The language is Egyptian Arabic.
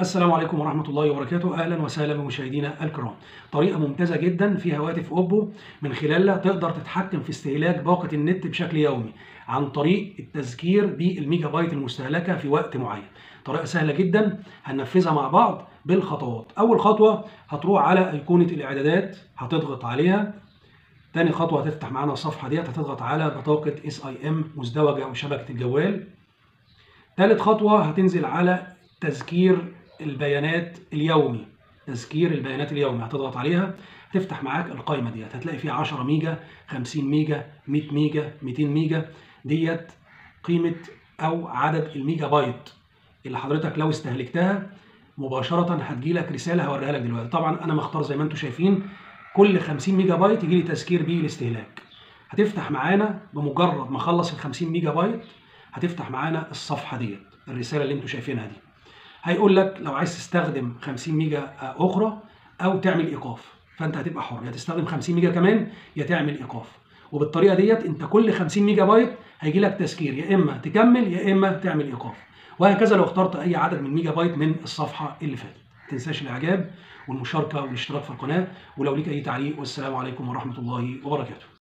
السلام عليكم ورحمة الله وبركاته أهلا وسهلا بمشاهدينا الكرام طريقة ممتازة جدا في هواتف أوبو من خلالها تقدر تتحكم في استهلاك باقة النت بشكل يومي عن طريق التذكير بالميجا بايت المستهلكة في وقت معين طريقة سهلة جدا هننفذها مع بعض بالخطوات أول خطوة هتروح على أيقونة الإعدادات هتضغط عليها تاني خطوة هتفتح معانا الصفحة ديت هتضغط على بطاقة اس اي ام مزدوجة وشبكة الجوال تالت خطوة هتنزل على تذكير البيانات اليومي تذكير البيانات اليومي هتضغط عليها تفتح معاك القائمه ديت هتلاقي فيها 10 ميجا 50 ميجا 100 ميجا 200 ميجا ديت قيمه او عدد الميجا بايت اللي حضرتك لو استهلكتها مباشره هتجي لك رساله هوريها لك دلوقتي طبعا انا مختار زي ما انتم شايفين كل 50 ميجا بايت يجي لي تذكير بيه الاستهلاك هتفتح معانا بمجرد ما اخلص ال 50 ميجا بايت هتفتح معانا الصفحه ديت الرساله اللي انتم شايفينها دي هيقول لك لو عايز تستخدم 50 ميجا اخرى او تعمل ايقاف فانت هتبقى حر يا تستخدم 50 ميجا كمان يا تعمل ايقاف وبالطريقه ديت انت كل 50 ميجا بايت هيجي لك تذكير يا اما تكمل يا اما تعمل ايقاف وهكذا لو اخترت اي عدد من ميجا بايت من الصفحه اللي فاتت ما تنساش الاعجاب والمشاركه والاشتراك في القناه ولو ليك اي تعليق والسلام عليكم ورحمه الله وبركاته